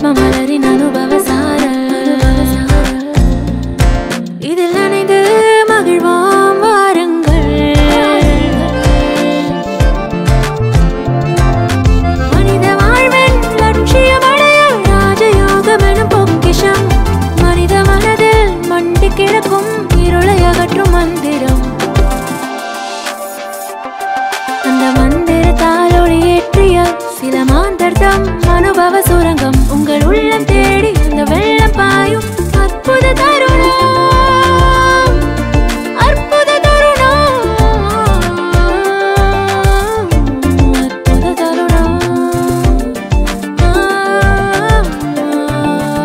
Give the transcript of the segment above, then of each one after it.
மலரின் அனுபவ சாரல் இதில் நனைந்து மகிழ்வோம் வாருங்கள் மனித வாழ்வின் லட்சியமடைய ராஜயோகம் எனும் பொக்கிஷம் மனித மனதில் மண்டி கிடக்கும் இருளை அகற்றும் மந்திரம் அந்த மந்திரத்தால் ஒளியேற்றிய சில மாந்தர்தம் அனுபவ சுரங்கம் உங்கள் உள்ளம் தேடி அந்த வெள்ளம் பாயும் அற்புத தருணம் அற்புத தருணம் அற்புத தருணம் ஆ, ஆ.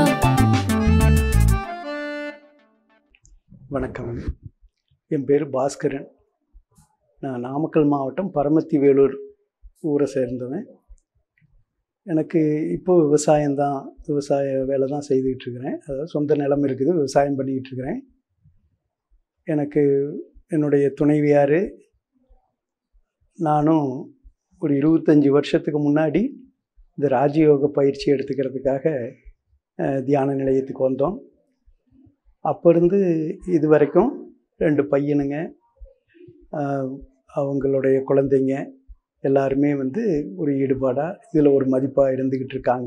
வணக்கம் என் பேர் பாஸ்கரன் நான் நாமக்கல் மாவட்டம் பரமத்தி வேலூர் ஊரை சேர்ந்தவன் எனக்கு இப்போ விவசாயம்தான் விவசாய வேலை தான் செய்துக்கிட்டு இருக்கிறேன் அதாவது சொந்த நிலம் இருக்குது விவசாயம் பண்ணிக்கிட்டு இருக்கிறேன் எனக்கு என்னுடைய துணைவியார் நானும் ஒரு இருபத்தஞ்சி வருஷத்துக்கு முன்னாடி இந்த ராஜயோக பயிற்சி எடுத்துக்கிறதுக்காக அஹ், தியான நிலையத்துக்கு வந்தோம் அப்போ இருந்து இது வரைக்கும் ரெண்டு பையனுங்க ஆஹ், அவங்களுடைய குழந்தைங்க எல்லாருமே வந்து ஒரு ஈடுபாடாக இதில் ஒரு மதிப்பாக இருந்துக்கிட்டு இருக்காங்க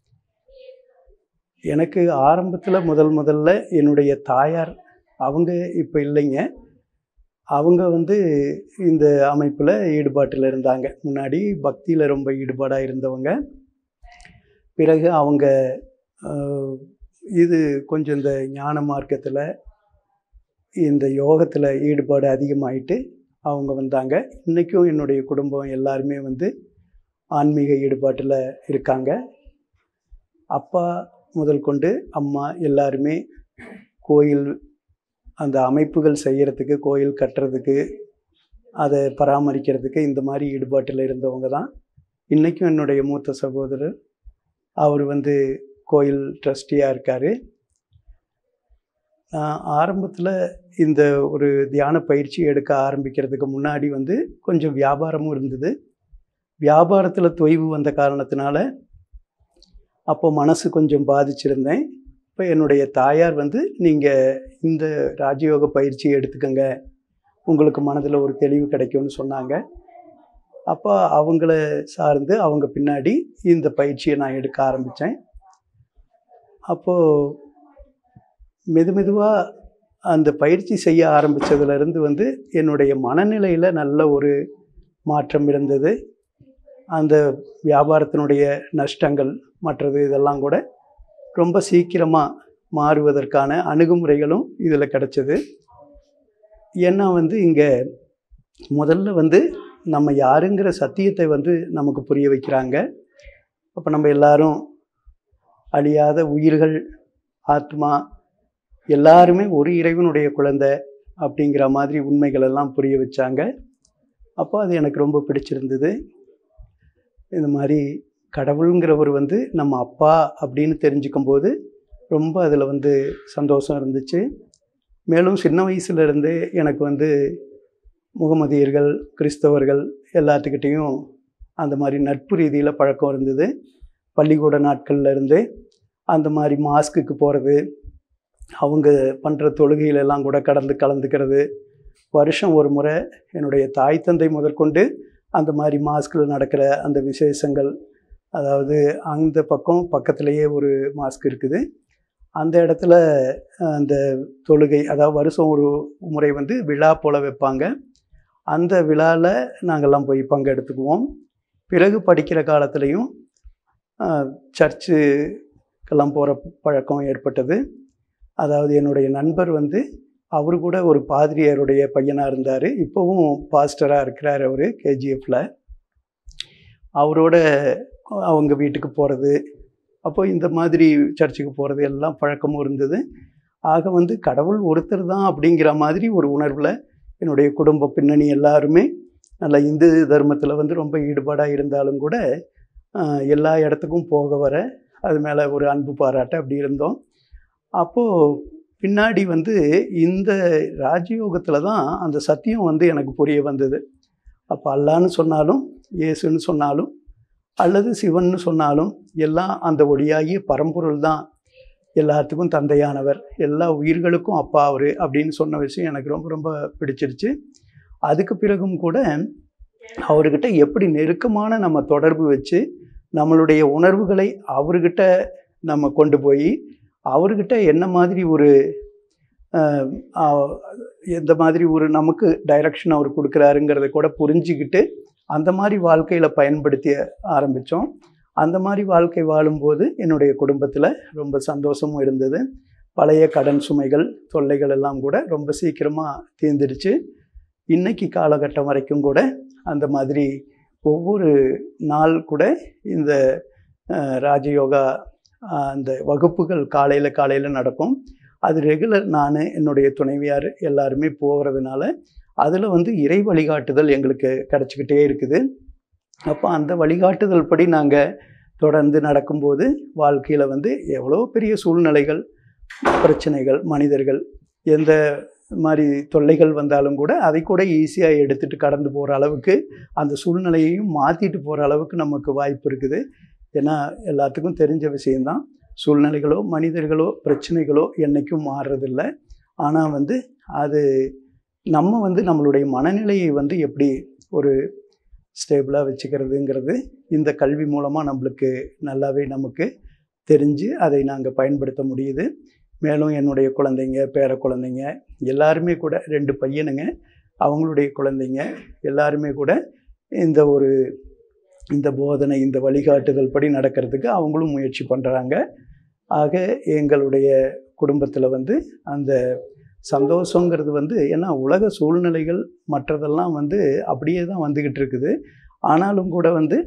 எனக்கு ஆரம்பத்தில் முதல் முதல்ல என்னுடைய தாயார் அவங்க இப்போ இல்லைங்க அவங்க வந்து இந்த அமைப்பில் ஈடுபாட்டில் இருந்தாங்க முன்னாடி பக்தியில் ரொம்ப ஈடுபாடாக இருந்தவங்க பிறகு அவங்க ஆஹ், இது கொஞ்சம் இந்த ஞான மார்க்கத்தில் இந்த யோகத்தில் ஈடுபாடு அதிகமாயிட்டு அவங்க வந்தாங்க இன்றைக்கும் என்னுடைய குடும்பம் எல்லாருமே வந்து ஆன்மீக ஈடுபாட்டில் இருக்காங்க அப்பா முதல் கொண்டு அம்மா எல்லாருமே கோயில் அந்த அமைப்புகள் செய்கிறதுக்கு கோயில் கட்டுறதுக்கு அதை பராமரிக்கிறதுக்கு இந்த மாதிரி ஈடுபாட்டில் இருந்தவங்க தான் இன்றைக்கும் என்னுடைய மூத்த சகோதரர் அவர் வந்து கோயில் ட்ரஸ்டியாக இருக்கார் நான் ஆரம்பத்தில் இந்த ஒரு தியான பயிற்சி எடுக்க ஆரம்பிக்கிறதுக்கு முன்னாடி வந்து கொஞ்சம் வியாபாரமும் இருந்தது வியாபாரத்தில் தொய்வு வந்த காரணத்தினால அப்போ மனசு கொஞ்சம் பாதிச்சிருந்தேன் இப்போ என்னுடைய தாயார் வந்து நீங்கள் இந்த ராஜயோக பயிற்சி எடுத்துக்கங்க உங்களுக்கு மனதில் ஒரு தெளிவு கிடைக்கும்னு சொன்னாங்க அப்போ அவங்கள சார்ந்து அவங்க பின்னாடி இந்த பயிற்சியை நான் எடுக்க ஆரம்பித்தேன் அப்போது மெது மெதுவாக அந்த பயிற்சி செய்ய ஆரம்பித்ததுலேருந்து வந்து என்னுடைய மனநிலையில் நல்ல ஒரு மாற்றம் இருந்தது அந்த வியாபாரத்தினுடைய நஷ்டங்கள் மற்றது இதெல்லாம் கூட ரொம்ப சீக்கிரமாக மாறுவதற்கான அணுகுமுறைகளும் இதில் கிடச்சிது ஏன்னா வந்து இங்கே முதல்ல வந்து நம்ம யாருங்கிற சத்தியத்தை வந்து நமக்கு புரிய வைக்கிறாங்க அப்போ நம்ம எல்லாரும் அழியாத உயிர்கள் ஆத்மா எல்லாருமே ஒரு இறைவனுடைய குழந்தை அப்படிங்கிற மாதிரி உண்மைகள் எல்லாம் புரிய வச்சாங்க அப்போ அது எனக்கு ரொம்ப பிடிச்சிருந்தது இந்த மாதிரி கடவுளுங்கிறவர் வந்து நம்ம அப்பா அப்படின்னு தெரிஞ்சுக்கும் போது ரொம்ப அதில் வந்து சந்தோஷம் இருந்துச்சு மேலும் சின்ன வயசுலேருந்தே எனக்கு வந்து முகமதியர்கள் கிறிஸ்தவர்கள் எல்லாத்துக்கிட்டேயும் அந்த மாதிரி நட்பு ரீதியில் பழக்கம் இருந்தது பள்ளிக்கூட நாட்கள்ல இருந்தே அந்த மாதிரி மாஸ்க்குக்கு போகிறது அவங்க பண்ணுற தொழுகையில எல்லாம் கூட கடந்து கலந்துக்கிறது வருஷம் ஒரு முறை என்னுடைய தாய் தந்தை முதற்கொண்டு அந்த மாதிரி மாஸ்கில் நடக்கிற அந்த விசேஷங்கள் அதாவது அந்த பக்கம் பக்கத்துலேயே ஒரு மாஸ்க் இருக்குது அந்த இடத்துல அஹ், அந்த தொழுகை அதாவது வருஷம் ஒரு முறை வந்து விழா போல் வைப்பாங்க அந்த விழாவில் நாங்கள்லாம் போய் பங்கெடுத்துக்குவோம் பிறகு படிக்கிற காலத்துலேயும் சர்ச்சுக்கெல்லாம் போகிற பழக்கம் ஏற்பட்டது அதாவது என்னுடைய நண்பர் வந்து அவர் கூட ஒரு பாதிரியாருடைய பையனாக இருந்தார் இப்போவும் பாஸ்டராக இருக்கிறார் அவர் கேஜிஎஃப்பில் அவரோட அவங்க வீட்டுக்கு போகிறது அப்போ இந்த மாதிரி சர்ச்சுக்கு போகிறது எல்லாம் பழக்கமும் இருந்தது ஆக வந்து கடவுள் ஒருத்தர் தான் அப்படிங்கிற மாதிரி ஒரு உணர்வில் என்னுடைய குடும்ப பின்னணி எல்லாருமே நல்ல இந்து தர்மத்தில் வந்து ரொம்ப ஈடுபாடாக இருந்தாலும் கூட ஆஹ், எல்லா இடத்துக்கும் போக வர அது மேலே ஒரு அன்பு பாராட்ட அப்படி இருந்தோம் அப்போது பின்னாடி வந்து இந்த ராஜயோகத்தில் தான் அந்த சத்தியம் வந்து எனக்கு புரிய வந்தது அப்போ அல்லான்னு சொன்னாலும் இயேசுன்னு சொன்னாலும் அல்லது சிவன்னு சொன்னாலும் எல்லாம் அந்த ஒளியாகிய பரம்பொருள் தான் எல்லாத்துக்கும் தந்தையானவர் எல்லா உயிர்களுக்கும் அப்பா அவர் அப்படின்னு சொன்ன விஷயம் எனக்கு ரொம்ப ரொம்ப பிடிச்சிருச்சு அதுக்கு பிறகும் கூட அவர்கிட்ட எப்படி நெருக்கமான நம்ம தொடர்பு வச்சு நம்மளுடைய உணர்வுகளை அவர்கிட்ட நம்ம கொண்டு போய் அவர்கிட்ட என்ன மாதிரி ஒரு அஹ், ஆஹ், எந்த மாதிரி ஒரு நமக்கு டைரக்ஷன் அவர் கொடுக்குறாருங்கிறத கூட புரிஞ்சுக்கிட்டு அந்த மாதிரி வாழ்க்கையில் பயன்படுத்தி ஆரம்பித்தோம் அந்த மாதிரி வாழ்க்கை வாழும்போது என்னுடைய குடும்பத்தில் ரொம்ப சந்தோஷமும் இருந்தது பழைய கடன் சுமைகள் தொல்லைகள் எல்லாம் கூட ரொம்ப சீக்கிரமாக தீர்ந்துடுச்சு இன்னைக்கு காலகட்டம் வரைக்கும் கூட அந்த மாதிரி ஒவ்வொரு நாள் கூட இந்த அஹ், ராஜயோகா அஹ், அந்த வகுப்புகள் காலையில் காலையில் நடக்கும் அது ரெகுலர் நான் என்னுடைய துணைவியார் எல்லாருமே போகிறதுனால அதில் வந்து இறை வழிகாட்டுதல் எங்களுக்கு கிடச்சிக்கிட்டே இருக்குது அப்போ அந்த வழிகாட்டுதல் படி நாங்கள் தொடர்ந்து நடக்கும்போது வாழ்க்கையில் வந்து எவ்வளோ பெரிய சூழ்நிலைகள் பிரச்சனைகள் மனிதர்கள் எந்த மாதிரி தொல்லைகள் வந்தாலும் கூட அதை கூட ஈஸியாக எடுத்துகிட்டு கடந்து போகிற அளவுக்கு அந்த சூழ்நிலையையும் மாற்றிட்டு போகிற அளவுக்கு நமக்கு வாய்ப்பு இருக்குது ஏன்னா எல்லாத்துக்கும் தெரிஞ்ச விஷயந்தான் சூழ்நிலைகளோ மனிதர்களோ பிரச்சனைகளோ என்றைக்கும் மாறுறதில்ல ஆனால் வந்து அது நம்ம வந்து நம்மளுடைய மனநிலையை வந்து எப்படி ஒரு ஸ்டேபிளாக வச்சுக்கிறதுங்கிறது இந்த கல்வி மூலமாக நம்மளுக்கு நல்லாவே நமக்கு தெரிஞ்சு அதை நாங்கள் பயன்படுத்த முடியுது மேலும் என்னுடைய குழந்தைங்க பேர குழந்தைங்க எல்லாருமே கூட ரெண்டு பையனுங்க அவங்களுடைய குழந்தைங்க எல்லாருமே கூட இந்த ஒரு இந்த போதனை இந்த வழிகாட்டுதல் படி நடக்கிறதுக்கு அவங்களும் முயற்சி பண்ணுறாங்க ஆக எங்களுடைய குடும்பத்தில் வந்து அந்த சந்தோஷங்கிறது வந்து ஏன்னா உலக சூழ்நிலைகள் மற்றதெல்லாம் வந்து அப்படியே தான் வந்துக்கிட்டு இருக்குது ஆனாலும் கூட வந்து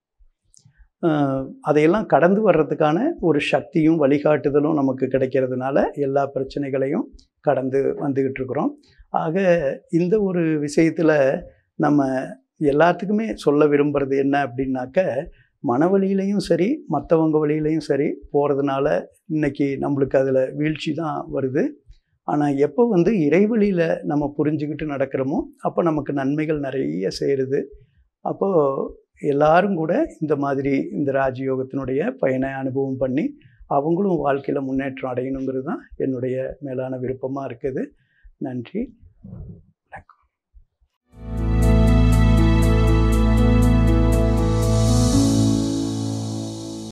ஆஹ், அதையெல்லாம் கடந்து வர்றதுக்கான ஒரு சக்தியும் வழிகாட்டுதலும் நமக்கு கிடைக்கிறதுனால எல்லா பிரச்சனைகளையும் கடந்து வந்துக்கிட்டு இருக்கிறோம் ஆக இந்த ஒரு விஷயத்தில் நம்ம எல்லாத்துக்குமே சொல்ல விரும்புகிறது என்ன அப்படின்னாக்க மன வழியிலையும் சரி மற்றவங்க வழியிலையும் சரி போகிறதுனால இன்னைக்கு நம்மளுக்கு அதில் வீழ்ச்சி தான் வருது ஆனால் எப்போ வந்து இறைவழியில் நம்ம புரிஞ்சுக்கிட்டு நடக்கிறோமோ அப்போ நமக்கு நன்மைகள் நிறைய சேருது அப்போது எல்லாரும் கூட இந்த மாதிரி இந்த ராஜயோகத்தினுடைய பயனை அனுபவம் பண்ணி அவங்களும் வாழ்க்கையில் முன்னேற்றம் அடையணுங்கிறது தான் என்னுடைய மேலான விருப்பமாக இருக்குது நன்றி